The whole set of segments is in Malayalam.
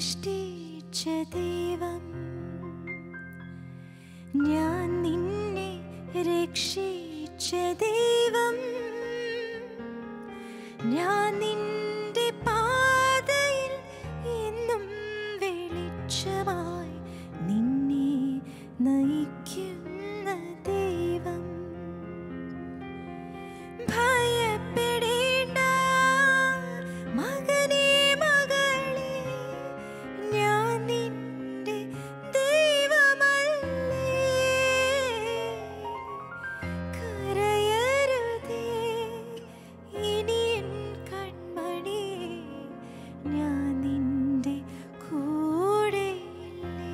സൃഷ്ടിച്ച ദൈവം ഞാൻ നിന്നെ രക്ഷിച്ച ദൈവം ഞാൻ നിന്റെ പാതയിൽ എന്നും വെളിച്ചമായി നിന്നെ നയിക്കുന്ന ദൈവം ഭയപ്പെടേണ്ട മകനേ മകളേ ഞാൻ നിന്റെ ദൈവമല്ലേ കരയരുതേ ഇനി എൻ കൺമണിയേ ഞാൻ നിന്റെ കൂടെയില്ലേ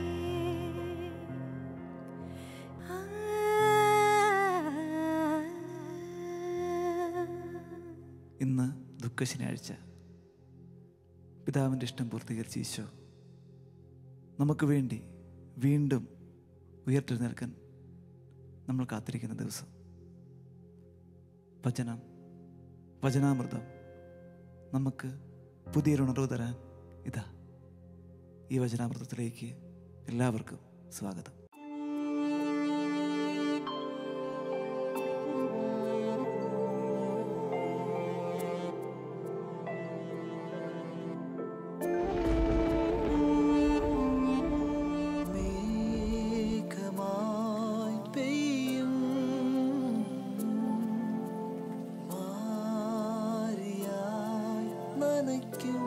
ഇന്ന് ദുഃഖശനിയാഴ്ച പിതാവിൻ്റെ ഇഷ്ടം പൂർത്തീകരിച്ച ഈശോ നമുക്ക് വേണ്ടി വീണ്ടും ഉയർത്തെഴുന്നേൽക്കാൻ നമ്മൾ കാത്തിരിക്കുന്ന ദിവസം വചനം വചനാമൃതം നമുക്ക് പുതിയൊരു ഉണർവ് തരാൻ ഇതാ ഈ വചനാമൃതത്തിലേക്ക് എല്ലാവർക്കും സ്വാഗതം മേഘമായി പെയ്യും മാരിയായി നനയ്ക്കും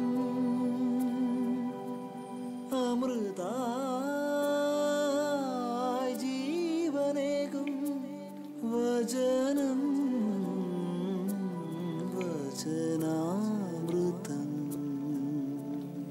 അമൃതായി ജീവനേകും വചനം വചനാമൃതം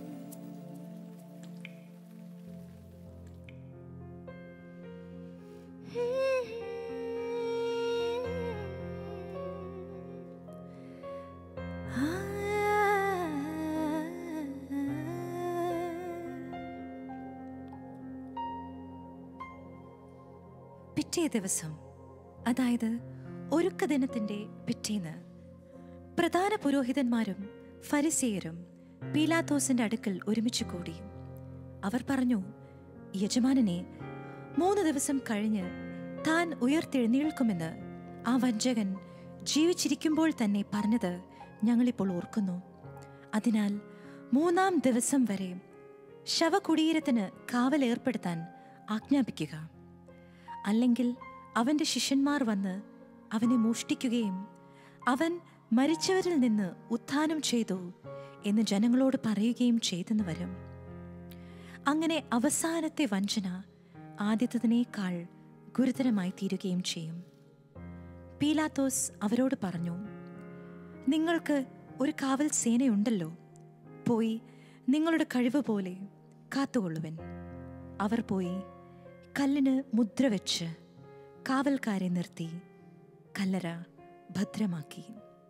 പിറ്റേ ദിവസം അതായത് ഒരുക്ക ദിനത്തിന്റെ പിറ്റേന്ന് പ്രധാന പുരോഹിതന്മാരും ഫരിസേയരും പീലാത്തോസിന്റെ അടുക്കൽ ഒരുമിച്ച് കൂടി അവർ പറഞ്ഞു യജമാനനെ മൂന്ന് ദിവസം കഴിഞ്ഞ് താൻ ഉയർത്തെഴുന്നേൽക്കുമെന്ന് ആ വഞ്ചകൻ ജീവിച്ചിരിക്കുമ്പോൾ തന്നെ പറഞ്ഞത് ഞങ്ങളിപ്പോൾ ഓർക്കുന്നു അതിനാൽ മൂന്നാം ദിവസം വരെ ശവകുടീരത്തിന് കാവൽ ഏർപ്പെടുത്താൻ ആജ്ഞാപിക്കുക അല്ലെങ്കിൽ അവന്റെ ശിഷ്യന്മാർ വന്ന് അവനെ മോഷ്ടിക്കുകയും അവൻ മരിച്ചവരിൽ നിന്ന് ഉത്ഥാനം ചെയ്തു എന്ന് ജനങ്ങളോട് പറയുകയും ചെയ്തെന്ന് വരും അങ്ങനെ അവസാനത്തെ വഞ്ചന ആദ്യത്തതിനേക്കാൾ ഗുരുതരമായി തീരുകയും ചെയ്യും പീലാത്തോസ് അവരോട് പറഞ്ഞു നിങ്ങൾക്ക് ഒരു കാവൽ സേനയുണ്ടല്ലോ പോയി നിങ്ങളുടെ കഴിവ് പോലെ കാത്തുകൊള്ളുവൻ അവർ പോയി കല്ലിന് മുദ്ര വെച്ച് കാവൽക്കാരെ നിർത്തി കല്ലറ ഭദ്രമാക്കി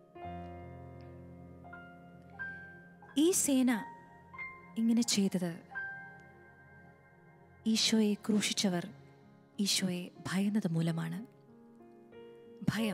ഈ സേന ഇങ്ങനെ ചെയ്തത് ഈശോയെ ക്രൂശിച്ചവർ ഈശോയെ ഭയന്നത് മൂലമാണ് ഭയം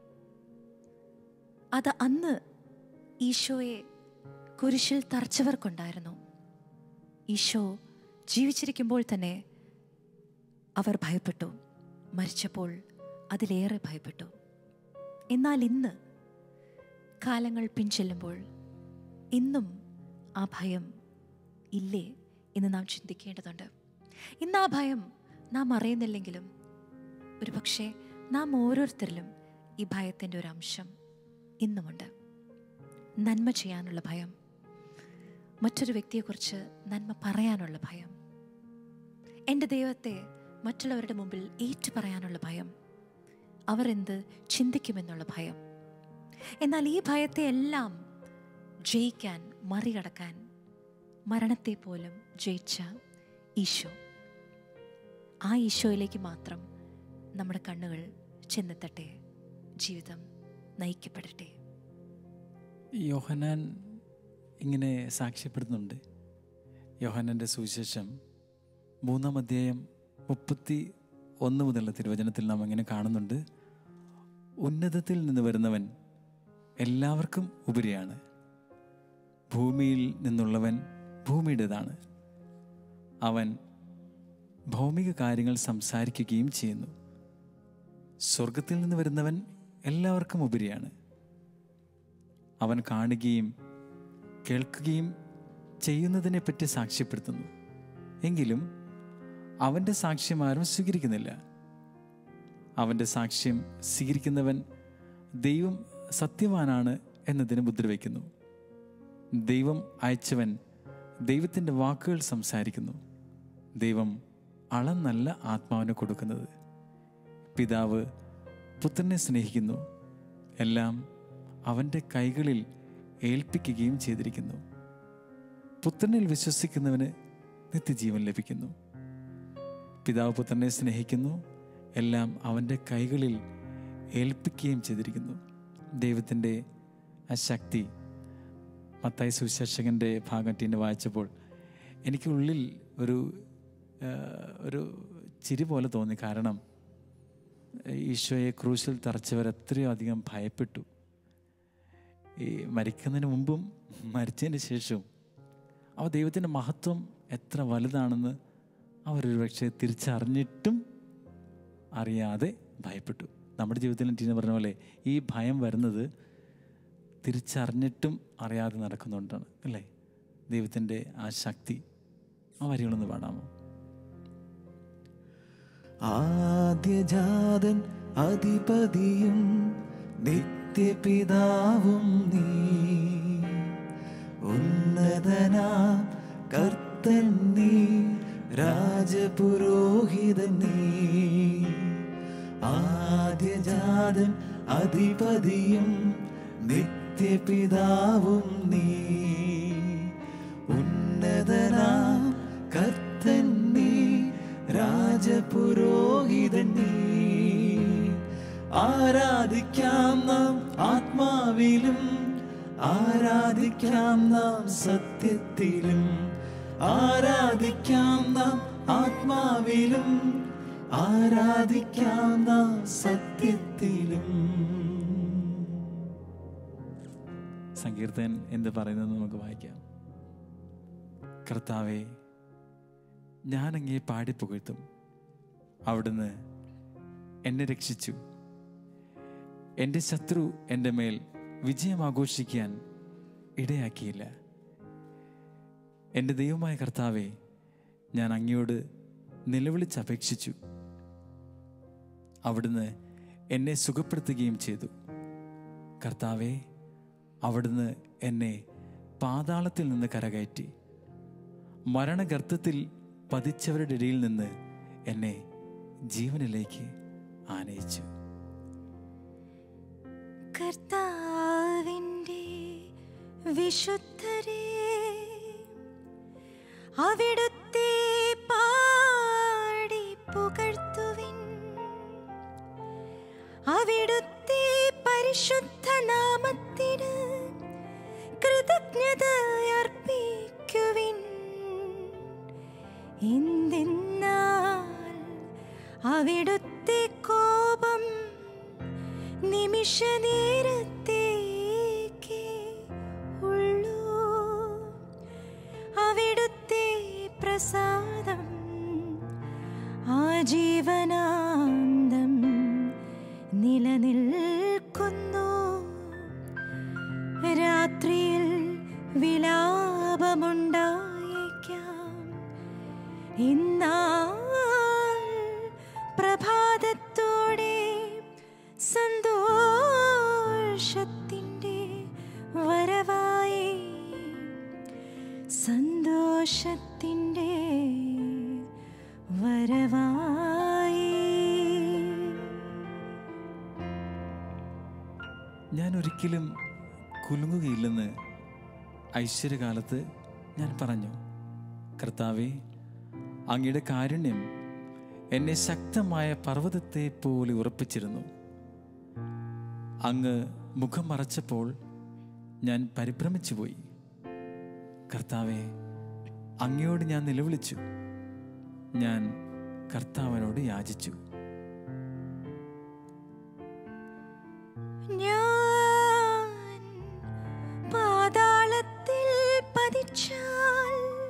അത് അന്ന് ഈശോയെ കുരിശിൽ തറച്ചവർക്കുണ്ടായിരുന്നു ഈശോ ജീവിച്ചിരിക്കുമ്പോൾ തന്നെ അവർ ഭയപ്പെട്ടു മരിച്ചപ്പോൾ അതിലേറെ ഭയപ്പെട്ടു എന്നാൽ ഇന്ന് കാലങ്ങൾ പിൻചെല്ലുമ്പോൾ ഇന്നും ആ ഭയം ഇല്ലേ എന്ന് നാം ചിന്തിക്കേണ്ടതുണ്ട് ഇന്ന് ആ ഭയം നാം അറിയുന്നില്ലെങ്കിലും ഒരുപക്ഷെ നാം ഓരോരുത്തരിലും ഈ ഭയത്തിൻ്റെ ഒരു അംശം ഇന്നുമുണ്ട് നന്മ ചെയ്യാനുള്ള ഭയം മറ്റൊരു വ്യക്തിയെക്കുറിച്ച് നന്മ പറയാനുള്ള ഭയം എൻ്റെ ദൈവത്തെ മറ്റുള്ളവരുടെ മുമ്പിൽ ഏറ്റു പറയാനുള്ള ഭയം അവർ എന്ത് ചിന്തിക്കുമെന്നുള്ള ഭയം എന്നാൽ ഈ ഭയത്തെ എല്ലാം ജയിക്കാൻ മറികടക്കാൻ മരണത്തെ പോലും ജയിച്ച ഈശോ ആ ഈശോയിലേക്ക് മാത്രം നമ്മുടെ കണ്ണുകൾ ചെന്നെത്തട്ടെ ജീവിതം നയിക്കപ്പെടട്ടെ യോഹനാൻ ഇങ്ങനെ സാക്ഷ്യപ്പെടുന്നുണ്ട് യോഹനാൻ്റെ സുവിശേഷം മൂന്നാം അധ്യായം മുപ്പത്തി ഒന്ന് മുതലുള്ള തിരുവചനത്തിൽ നാം ഇങ്ങനെ കാണുന്നുണ്ട് ഉന്നതത്തിൽ നിന്ന് വരുന്നവൻ എല്ലാവർക്കും ഉപരിയാണ് ഭൂമിയിൽ നിന്നുള്ളവൻ ഭൂമിയുടേതാണ് അവൻ ഭൗമിക കാര്യങ്ങൾ സംസാരിക്കുകയും ചെയ്യുന്നു സ്വർഗത്തിൽ നിന്ന് വരുന്നവൻ എല്ലാവർക്കും ഉപരിയാണ് അവൻ കാണുകയും കേൾക്കുകയും ചെയ്യുന്നതിനെപ്പറ്റി സാക്ഷ്യപ്പെടുത്തുന്നു എങ്കിലും അവൻ്റെ സാക്ഷ്യം ആരും സ്വീകരിക്കുന്നില്ല അവൻ്റെ സാക്ഷ്യം സ്വീകരിക്കുന്നവൻ ദൈവം സത്യവാനാണ് എന്നതിന് മുദ്ര വയ്ക്കുന്നു ദൈവം അയച്ചവൻ ദൈവത്തിൻ്റെ വാക്കുകൾ സംസാരിക്കുന്നു ദൈവം അളന്നല്ല ആത്മാവിനെ കൊടുക്കുന്നത് പിതാവ് പുത്രനെ സ്നേഹിക്കുന്നു എല്ലാം അവൻ്റെ കൈകളിൽ ഏൽപ്പിക്കുകയും ചെയ്തിരിക്കുന്നു പുത്രനിൽ വിശ്വസിക്കുന്നവന് നിത്യജീവൻ ലഭിക്കുന്നു പിതാവ് പുത്രനെ സ്നേഹിക്കുന്നു എല്ലാം അവൻ്റെ കൈകളിൽ ഏൽപ്പിക്കുകയും ചെയ്തിരിക്കുന്നു ദൈവത്തിൻ്റെ ആ ശക്തി മത്തായി സുവിശേഷകൻ്റെ ഭാഗം ടീനെ വായിച്ചപ്പോൾ എനിക്ക് ഉള്ളിൽ ഒരു ആ, ഒരു ചിരി പോലെ തോന്നി കാരണം ഈശോയെ ക്രൂശിൽ തറച്ചവർ എത്രയോ അധികം ഭയപ്പെട്ടു ഈ മരിക്കുന്നതിന് മുമ്പും മരിച്ചതിന് ശേഷവും അവ ദൈവത്തിൻ്റെ മഹത്വം എത്ര വലുതാണെന്ന് അവരൊരു പക്ഷേ തിരിച്ചറിഞ്ഞിട്ടും അറിയാതെ ഭയപ്പെട്ടു നമ്മുടെ ജീവിതത്തിൽ ടീന പറഞ്ഞ പോലെ ഈ ഭയം വരുന്നത് തിരിച്ചറിഞ്ഞിട്ടും അറിയാതെ നടക്കുന്നുണ്ടാണ് അല്ലേ ദൈവത്തിൻ്റെ ആ ശക്തി ആ വരികളൊന്ന് പാടാമോ ആദ്യജാതൻ അധിപതിയും നിത്യപിതാവും നീ ഉന്നതനാ കർത്തൻ നീ രാജപുരോഹിതൻ നീ ആദ്യജാതൻ അധിപതിയും നിത്യപിതാവും നീ ഉന്നതനാ കർത്തൻ നീ രാജപുരോഹിതൻ നീ ആരാധിക്കാം നാം ആത്മാവിലും ആരാധിക്കാം നാം സത്യത്തിലും ആരാധിക്കാം നാം ആത്മാവിലും ആരാധിക്കാം നാം സത്യത്തിലും സങ്കീർത്തൻ എന്ത് പറയുന്നത് നമുക്ക് വായിക്കാം കർത്താവെ ഞാൻ അങ്ങേ പാടിപ്പുകഴ്ത്തും അവിടുന്ന് എന്നെ രക്ഷിച്ചു എൻ്റെ ശത്രു എൻ്റെ മേൽ വിജയം ആഘോഷിക്കാൻ ഇടയാക്കിയില്ല എൻ്റെ ദൈവമായ കർത്താവെ ഞാൻ അങ്ങയോട് നിലവിളിച്ചപേക്ഷിച്ചു അവിടുന്ന് എന്നെ സുഖപ്പെടുത്തുകയും ചെയ്തു കർത്താവെ അവിടുന്ന് എന്നെ പാതാളത്തിൽ നിന്ന് കരകയറ്റി മരണഗർത്തത്തിൽ പതിച്ചവരുടെ ഇടയിൽ നിന്ന് എന്നെ ജീവനിലേക്ക് ആനയിച്ചു കർത്താവിൻ്റെ വിശുദ്ധരെ അവിടുത്തെ പാടി പുകഴ്ത്തുവിൻ അവിടുത്തെ പരിശുദ്ധ നാമത്തിന് കൃതജ്ഞത അർപ്പിക്കുവിൻ എന്തെന്നാൽ അവിടുത്തെ കോപം നിമിഷ നേരത്തേക്ക് ഉള്ളൂ അവിടുത്തെ പ്രസാദം ആജീവനാന്തം നിലനിൽക്കുന്നു രാത്രിയിൽ വിലാപമുണ്ടായേക്കാം എന്നാൽ പ്രഭാതത്തോടെ സന്തോഷത്തിൻ്റെ വരവായി സന്തോഷത്തിൻ്റെ വരവായി ഞാൻ ഒരിക്കലും കുലുങ്ങുകയില്ലെന്ന് ഐശ്വര്യകാലത്ത് ഞാൻ പറഞ്ഞു കർത്താവെ അങ്ങയുടെ കാരുണ്യം എന്നെ ശക്തമായ പർവ്വതത്തെ പോലെ ഉറപ്പിച്ചിരുന്നു അങ്ങ് മുഖം മറച്ചപ്പോൾ ഞാൻ പരിഭ്രമിച്ചു പോയി കർത്താവെ അങ്ങയോട് ഞാൻ നിലവിളിച്ചു ഞാൻ കർത്താവിനോട് യാചിച്ചു ഞാൻ പാതാളത്തിൽ പതിച്ചാൽ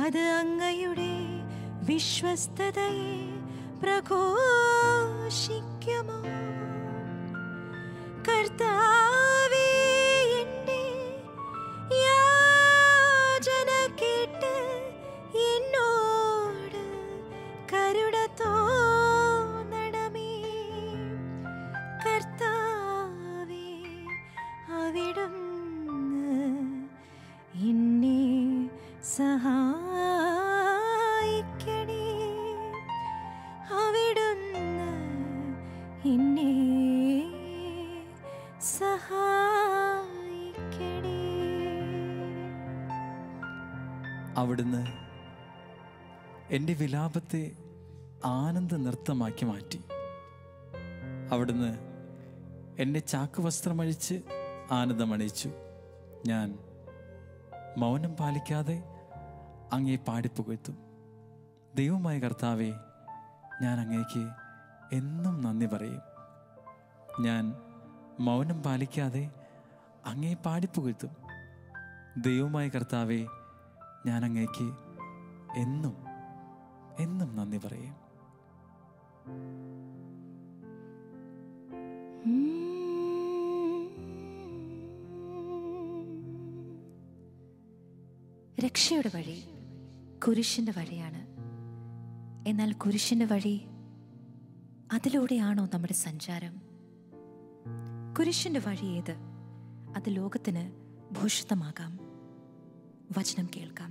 അത് അങ്ങയുടെ വിശ്വസ്തതയെ പ്രഘോഷിക്കുമോ കർത്താവേ എൻ്റെ യാചന കേട്ട് എന്നോട് കരുണ തോന്നണമേ കർത്താവേ അവിടുന്ന് എന്നെ സഹായിക്കണേ അവിടുന്ന് എന്നെ സഹായിക്കണേ അവിടുന്ന് എൻ്റെ വിലാപത്തെ ആനന്ദ നൃത്തമാക്കി മാറ്റി അവിടുന്ന് എന്നെ ചാക്ക് വസ്ത്രമഴിച്ച് ആനന്ദമണിയിച്ചു ഞാൻ മൗനം പാലിക്കാതെ അങ്ങേ പാടിപ്പുകഴ്ത്തും ദൈവമായ കർത്താവെ ഞാൻ അങ്ങേക്ക് എന്നും നന്ദി പറയും ഞാൻ മൗനം പാലിക്കാതെ അങ്ങേ പാടിപ്പുകഴ്ത്തും ദൈവമായ കർത്താവെ ഞാൻ അങ്ങേക്ക് എന്നും എന്നും നന്ദി പറയും രക്ഷയുടെ വഴി കുരിശിൻ്റെ വഴിയാണ് എന്നാൽ കുരിശിൻ്റെ വഴി അതിലൂടെയാണോ നമ്മുടെ സഞ്ചാരം കുരിശിൻ്റെ വഴി ഏത് അത് ലോകത്തിന് ഭൂഷിതമാകാം വചനം കേൾക്കാം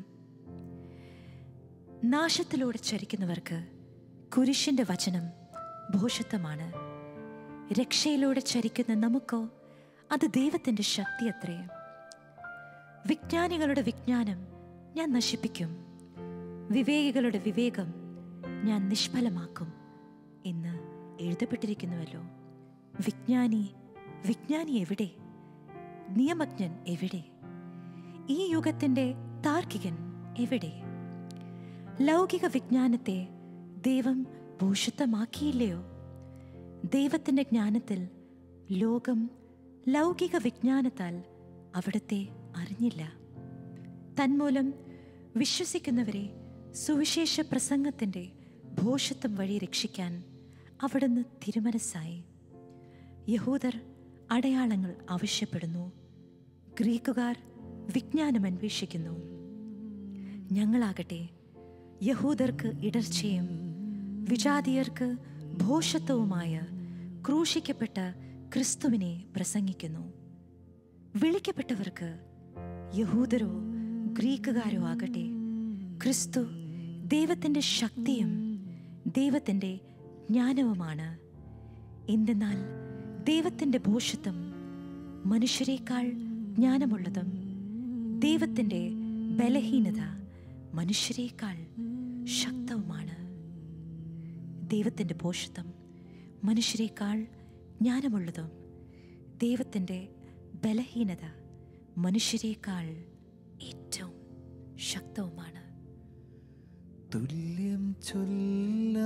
നാശത്തിലൂടെ ചരിക്കുന്നവർക്ക് കുരിശിൻ്റെ വചനം ഭൂഷിത്തമാണ് രക്ഷയിലൂടെ ചരിക്കുന്ന നമുക്കോ അത് ദൈവത്തിൻ്റെ ശക്തി അത്രേ വിജ്ഞാനികളുടെ വിജ്ഞാനം ഞാൻ നശിപ്പിക്കും വിവേകികളുടെ വിവേകം ഞാൻ നിഷ്ഫലമാക്കും എന്ന് എഴുതപ്പെട്ടിരിക്കുന്നുവല്ലോ വിജ്ഞാനി വിജ്ഞാനി എവിടെ നിയമജ്ഞൻ എവിടെ ഈ യുഗത്തിൻ്റെ താർക്കികൻ എവിടെ ലൗകിക വിജ്ഞാനത്തെ ദൈവം ഭൂഷിതമാക്കിയില്ലയോ ദൈവത്തിൻ്റെ ജ്ഞാനത്തിൽ ലോകം ലൗകിക വിജ്ഞാനത്താൽ അവിടുത്തെ അറിഞ്ഞില്ല തന്മൂലം വിശ്വസിക്കുന്നവരെ സുവിശേഷ പ്രസംഗത്തിൻ്റെ ഭോഷത്വം വഴി രക്ഷിക്കാൻ അവിടുന്ന് തിരുമനസ്സായി യഹൂദർ അടയാളങ്ങൾ ആവശ്യപ്പെടുന്നു ഗ്രീക്കുകാർ വിജ്ഞാനം അന്വേഷിക്കുന്നു ഞങ്ങളാകട്ടെ യഹൂദർക്ക് ഇടർച്ചയും വിജാതിയർക്ക് ഭോഷത്വവുമായ ക്രൂശിക്കപ്പെട്ട ക്രിസ്തുവിനെ പ്രസംഗിക്കുന്നു വിളിക്കപ്പെട്ടവർക്ക് യഹൂദരോ ഗ്രീക്കുകാരോ ആകട്ടെ ക്രിസ്തു ദൈവത്തിൻ്റെ ശക്തിയും ദൈവത്തിൻ്റെ ജ്ഞാനവുമാണ് എന്തെന്നാൽ ദൈവത്തിൻ്റെ ഭോഷത്വം മനുഷ്യരെക്കാൾ ജ്ഞാനമുള്ളതും ദൈവത്തിൻ്റെ ബലഹീനത മനുഷ്യരെക്കാൾ ശക്തവുമാണ് ദൈവത്തിൻ്റെ ഭോഷത്വം മനുഷ്യരെക്കാൾ ജ്ഞാനമുള്ളതും ദൈവത്തിൻ്റെ ബലഹീനത മനുഷ്യരെക്കാൾ ഏറ്റവും ശക്തവുമാണ് തുല്യം ചൊല്ല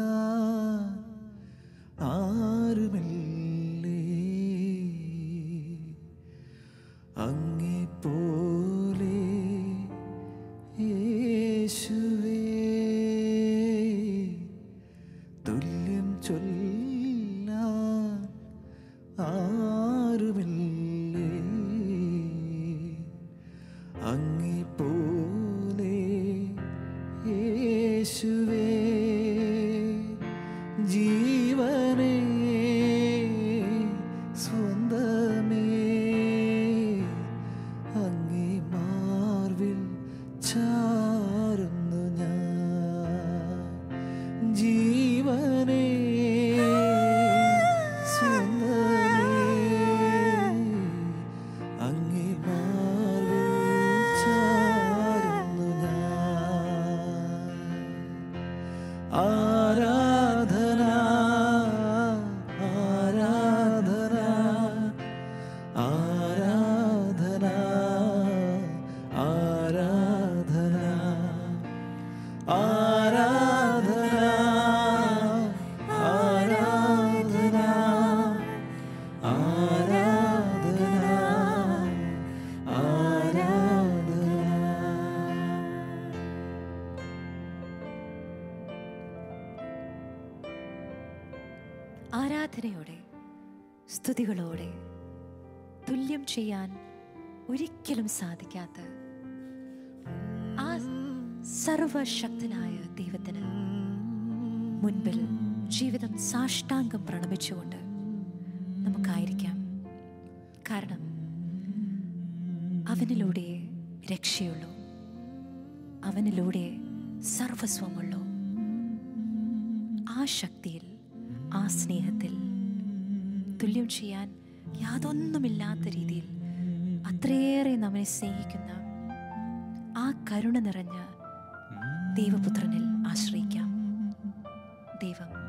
ആരുമില്ലേ അങ്ങേ പോലെ യേശുവേ തുല്യം ചൊല്ല ആരുമില്ലേ അങ്ങേ പോലെ യേശുവേ ജീവനേ ആരാധനയോടെ സ്തുതികളോടെ തുല്യം ചെയ്യാൻ ഒരിക്കലും സാധിക്കാത്ത ആ സർവശക്തനായ ദൈവത്തിന് മുൻപിൽ ജീവിതം സാഷ്ടാംഗം പ്രണമിച്ചുകൊണ്ട് നമുക്കായിരിക്കാം കാരണം അവനിലൂടെ രക്ഷയുള്ളൂ അവനിലൂടെ സർവസ്വമുള്ളൂ ആ ശക്തിയിൽ ആ സ്നേഹത്തിൽ തുല്യം ചെയ്യാൻ യാതൊന്നുമില്ലാത്ത രീതിയിൽ അത്രയേറെ നമ്മെ സ്നേഹിക്കുന്ന ആ കരുണ നിറഞ്ഞ ദൈവപുത്രനിൽ ആശ്രയിക്കാം ദൈവം